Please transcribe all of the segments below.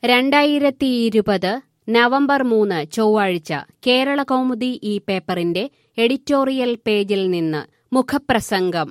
രണ്ടായിരത്തി ഇരുപത് നവംബർ മൂന്ന് ചൊവ്വാഴ്ച കേരള കൗമുദി ഈ പേപ്പറിന്റെ എഡിറ്റോറിയൽ പേജിൽ നിന്ന് മുഖപ്രസംഗം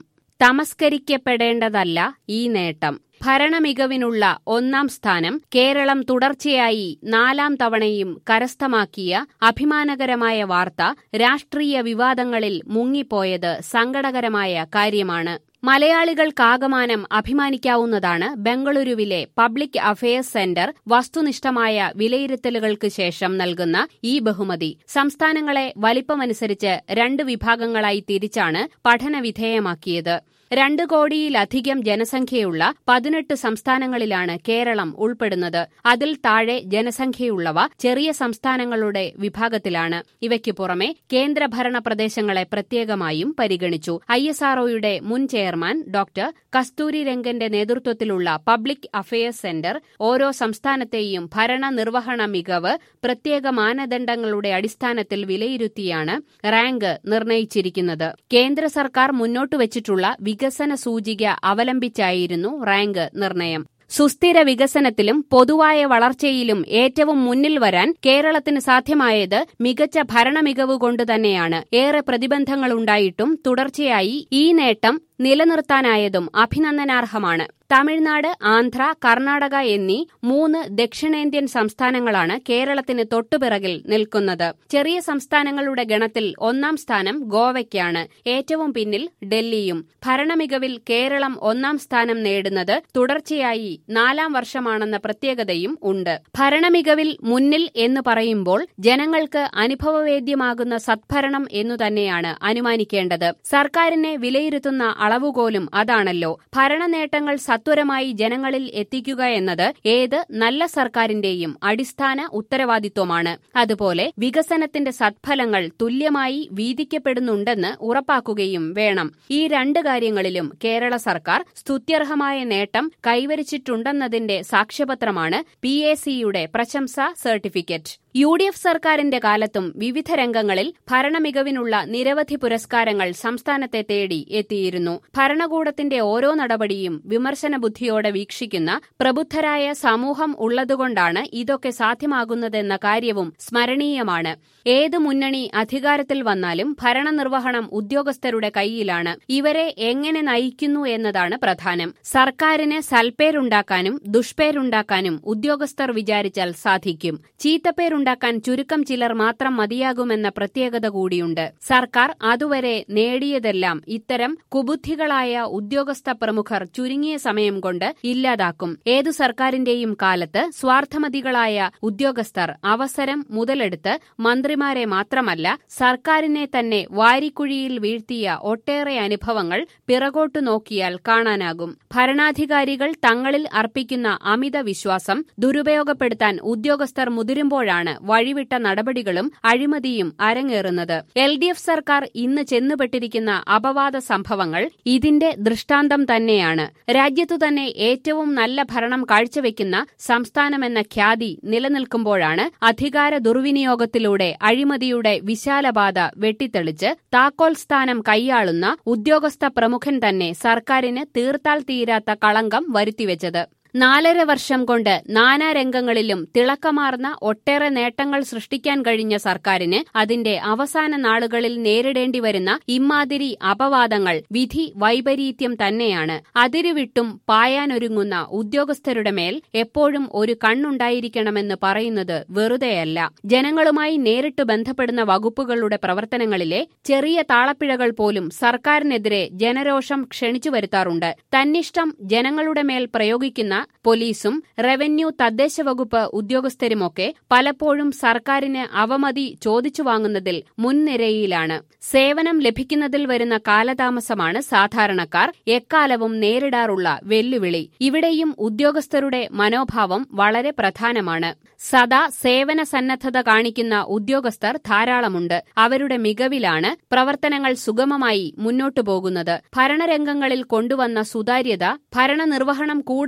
തമസ്കരിക്കപ്പെടേണ്ടതല്ല ഈ നേട്ടം ഭരണമികവിനുള്ള ഒന്നാം സ്ഥാനം കേരളം തുടർച്ചയായി നാലാം തവണയും കരസ്ഥമാക്കിയ അഭിമാനകരമായ വാർത്ത രാഷ്ട്രീയ വിവാദങ്ങളിൽ മുങ്ങിപ്പോയത് സങ്കടകരമായ കാര്യമാണ് മലയാളികൾക്കാകമാനം അഭിമാനിക്കാവുന്നതാണ് ബംഗളൂരുവിലെ പബ്ലിക് അഫയേഴ്സ് സെന്റർ വസ്തുനിഷ്ഠമായ വിലയിരുത്തലുകൾക്ക് ശേഷം നൽകുന്ന ഈ ബഹുമതി സംസ്ഥാനങ്ങളെ വലിപ്പമനുസരിച്ച് രണ്ട് വിഭാഗങ്ങളായി തിരിച്ചാണ് പഠനവിധേയമാക്കിയത് രണ്ട് കോടിയിലധികം ജനസംഖ്യയുള്ള പതിനെട്ട് സംസ്ഥാനങ്ങളിലാണ് കേരളം ഉൾപ്പെടുന്നത് അതിൽ താഴെ ജനസംഖ്യയുള്ളവ ചെറിയ സംസ്ഥാനങ്ങളുടെ വിഭാഗത്തിലാണ് ഇവയ്ക്കു പുറമെ കേന്ദ്രഭരണ പ്രദേശങ്ങളെ പ്രത്യേകമായും പരിഗണിച്ചു ഐ എസ് ആർഒയുടെ മുൻ ചെയർമാൻ ഡോക്ടർ കസ്തൂരി രംഗന്റെ നേതൃത്വത്തിലുള്ള പബ്ലിക് അഫയേഴ്സ് സെന്റർ ഓരോ സംസ്ഥാനത്തെയും ഭരണ നിർവഹണ മികവ് പ്രത്യേക മാനദണ്ഡങ്ങളുടെ അടിസ്ഥാനത്തിൽ വിലയിരുത്തിയാണ് റാങ്ക് നിർണയിച്ചിരിക്കുന്നത് കേന്ദ്ര സർക്കാർ മുന്നോട്ടുവച്ചിട്ടുള്ള വികസന സൂചിക അവലംബിച്ചായിരുന്നു റാങ്ക് നിർണയം സുസ്ഥിര വികസനത്തിലും പൊതുവായ വളർച്ചയിലും ഏറ്റവും മുന്നിൽ വരാൻ കേരളത്തിന് സാധ്യമായത് മികച്ച ഭരണമികവ് കൊണ്ട് തന്നെയാണ് ഏറെ പ്രതിബന്ധങ്ങളുണ്ടായിട്ടും തുടർച്ചയായി ഈ നേട്ടം നിലനിർത്താനായതും അഭിനന്ദനാർഹമാണ് തമിഴ്നാട് ആന്ധ്ര കർണാടക എന്നീ മൂന്ന് ദക്ഷിണേന്ത്യൻ സംസ്ഥാനങ്ങളാണ് കേരളത്തിന് തൊട്ടുപിറകിൽ നിൽക്കുന്നത് ചെറിയ സംസ്ഥാനങ്ങളുടെ ഗണത്തിൽ ഒന്നാം സ്ഥാനം ഗോവയ്ക്കാണ് ഏറ്റവും പിന്നിൽ ഡൽഹിയും ഭരണമികവിൽ കേരളം ഒന്നാം സ്ഥാനം നേടുന്നത് തുടർച്ചയായി നാലാം വർഷമാണെന്ന പ്രത്യേകതയും ഉണ്ട് ഭരണമികവിൽ മുന്നിൽ എന്ന് പറയുമ്പോൾ ജനങ്ങൾക്ക് അനുഭവവേദ്യമാകുന്ന സദ്ഭരണം എന്നു തന്നെയാണ് അനുമാനിക്കേണ്ടത് സർക്കാരിനെ വിലയിരുത്തുന്ന അളവുകോലും അതാണല്ലോ ഭരണനേട്ടങ്ങൾ സത്വരമായി ജനങ്ങളിൽ എത്തിക്കുക എന്നത് ഏത് നല്ല സർക്കാരിന്റെയും അടിസ്ഥാന ഉത്തരവാദിത്വമാണ് അതുപോലെ വികസനത്തിന്റെ സത്ഫലങ്ങൾ തുല്യമായി വീതിക്കപ്പെടുന്നുണ്ടെന്ന് ഉറപ്പാക്കുകയും വേണം ഈ രണ്ട് കാര്യങ്ങളിലും കേരള സർക്കാർ സ്തുത്യർഹമായ നേട്ടം കൈവരിച്ചിട്ടുണ്ടെന്നതിന്റെ സാക്ഷ്യപത്രമാണ് പി എ സിയുടെ പ്രശംസാ സർട്ടിഫിക്കറ്റ് യു ഡി എഫ് സർക്കാരിന്റെ കാലത്തും വിവിധ രംഗങ്ങളിൽ ഭരണമികവിനുള്ള നിരവധി പുരസ്കാരങ്ങൾ സംസ്ഥാനത്തെ തേടി എത്തിയിരുന്നു ഭരണകൂടത്തിന്റെ ഓരോ നടപടിയും വിമർശന ബുദ്ധിയോടെ വീക്ഷിക്കുന്ന പ്രബുദ്ധരായ സമൂഹം ഉള്ളതുകൊണ്ടാണ് ഇതൊക്കെ സാധ്യമാകുന്നതെന്ന കാര്യവും സ്മരണീയമാണ് ഏത് മുന്നണി അധികാരത്തിൽ വന്നാലും ഭരണനിർവഹണം ഉദ്യോഗസ്ഥരുടെ കൈയിലാണ് ഇവരെ എങ്ങനെ നയിക്കുന്നു എന്നതാണ് പ്രധാനം സർക്കാരിന് സൽപ്പേരുണ്ടാക്കാനും ദുഷ്പേരുണ്ടാക്കാനും ഉദ്യോഗസ്ഥർ വിചാരിച്ചാൽ സാധിക്കും ചീത്തപ്പേരുണ്ടാക്കാൻ ചുരുക്കം ചിലർ മാത്രം മതിയാകുമെന്ന പ്രത്യേകത കൂടിയുണ്ട് സർക്കാർ അതുവരെ നേടിയതെല്ലാം ഇത്തരം കുബുദ്ധികളായ ഉദ്യോഗസ്ഥ പ്രമുഖർ ചുരുങ്ങിയ സമയം കൊണ്ട് ഇല്ലാതാക്കും ഏതു സർക്കാരിന്റെയും കാലത്ത് സ്വാർത്ഥമതികളായ ഉദ്യോഗസ്ഥർ അവസരം മുതലെടുത്ത് മന്ത്രിമാരെ മാത്രമല്ല സർക്കാരിനെ തന്നെ വാരിക്കുഴിയിൽ വീഴ്ത്തിയ ഒട്ടേറെ അനുഭവങ്ങൾ പിറകോട്ടു നോക്കിയാൽ കാണാനാകും ഭരണാധികാരികൾ തങ്ങളിൽ അർപ്പിക്കുന്ന അമിത വിശ്വാസം ദുരുപയോഗപ്പെടുത്താൻ ഉദ്യോഗസ്ഥർ മുതിരുമ്പോഴാണ് വഴിവിട്ട നടപടികളും അഴിമതിയും അരങ്ങേറുന്നത് എൽ ഡി എഫ് സർക്കാർ ഇന്ന് ചെന്നുപെട്ടിരിക്കുന്ന അപവാദ സംഭവങ്ങൾ ഇതിന്റെ ദൃഷ്ടാന്തം തന്നെയാണ് രാജ്യത്തു തന്നെ ഏറ്റവും നല്ല ഭരണം കാഴ്ചവെക്കുന്ന സംസ്ഥാനമെന്ന ഖ്യാതി നിലനിൽക്കുമ്പോഴാണ് അധികാര ദുർവിനിയോഗത്തിലൂടെ അഴിമതിയുടെ വിശാലപാത വെട്ടിത്തെളിച്ച് താക്കോൽ സ്ഥാനം കൈയാളുന്ന ഉദ്യോഗസ്ഥ പ്രമുഖൻ തന്നെ സർക്കാരിന് തീർത്താൽ തീരാത്ത കളങ്കം വരുത്തിവെച്ചത് നാലര വർഷം കൊണ്ട് നാനാരംഗങ്ങളിലും തിളക്കമാർന്ന ഒട്ടേറെ നേട്ടങ്ങൾ സൃഷ്ടിക്കാൻ കഴിഞ്ഞ സർക്കാരിന് അതിന്റെ അവസാന നാളുകളിൽ നേരിടേണ്ടി വരുന്ന ഇമ്മാതിരി അപവാദങ്ങൾ വിധി വൈപരീത്യം തന്നെയാണ് അതിരുവിട്ടും പായാനൊരുങ്ങുന്ന ഉദ്യോഗസ്ഥരുടെ മേൽ എപ്പോഴും ഒരു കണ്ണുണ്ടായിരിക്കണമെന്ന് പറയുന്നത് വെറുതെയല്ല ജനങ്ങളുമായി നേരിട്ട് ബന്ധപ്പെടുന്ന വകുപ്പുകളുടെ പ്രവർത്തനങ്ങളിലെ ചെറിയ താളപ്പിഴകൾ പോലും സർക്കാരിനെതിരെ ജനരോഷം ക്ഷണിച്ചു വരുത്താറുണ്ട് തന്നിഷ്ടം ജനങ്ങളുടെ മേൽ പ്രയോഗിക്കുന്ന പോലീസും റവന്യൂ തദ്ദേശ വകുപ്പ് ഉദ്യോഗസ്ഥരുമൊക്കെ പലപ്പോഴും സർക്കാരിന് അവമതി ചോദിച്ചു വാങ്ങുന്നതിൽ മുൻനിരയിലാണ് സേവനം ലഭിക്കുന്നതിൽ വരുന്ന കാലതാമസമാണ് സാധാരണക്കാർ എക്കാലവും നേരിടാറുള്ള വെല്ലുവിളി ഇവിടെയും ഉദ്യോഗസ്ഥരുടെ മനോഭാവം വളരെ പ്രധാനമാണ് സദാ സേവന സന്നദ്ധത കാണിക്കുന്ന ഉദ്യോഗസ്ഥർ ധാരാളമുണ്ട് അവരുടെ മികവിലാണ് പ്രവർത്തനങ്ങൾ സുഗമമായി മുന്നോട്ടു പോകുന്നത് ഭരണരംഗങ്ങളിൽ കൊണ്ടുവന്ന സുതാര്യത ഭരണനിർവഹണം കൂടുതൽ വേഗ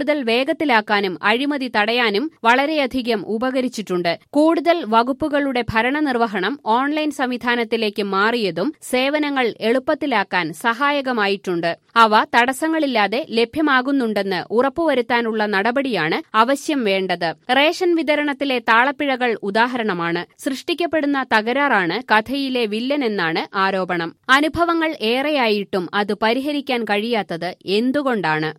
വേഗത്തിലാക്കാനും അഴിമതി തടയാനും വളരെയധികം ഉപകരിച്ചിട്ടുണ്ട് കൂടുതൽ വകുപ്പുകളുടെ ഭരണനിർവഹണം ഓൺലൈൻ സംവിധാനത്തിലേക്ക് മാറിയതും സേവനങ്ങൾ എളുപ്പത്തിലാക്കാൻ സഹായകമായിട്ടുണ്ട് അവ തടസ്സങ്ങളില്ലാതെ ലഭ്യമാകുന്നുണ്ടെന്ന് ഉറപ്പുവരുത്താനുള്ള നടപടിയാണ് അവശ്യം വേണ്ടത് റേഷൻ വിതരണത്തിലെ താളപ്പിഴകൾ ഉദാഹരണമാണ് സൃഷ്ടിക്കപ്പെടുന്ന തകരാറാണ് കഥയിലെ വില്ലൻ എന്നാണ് ആരോപണം അനുഭവങ്ങൾ ഏറെയായിട്ടും അത് പരിഹരിക്കാൻ കഴിയാത്തത് എന്തുകൊണ്ടാണ്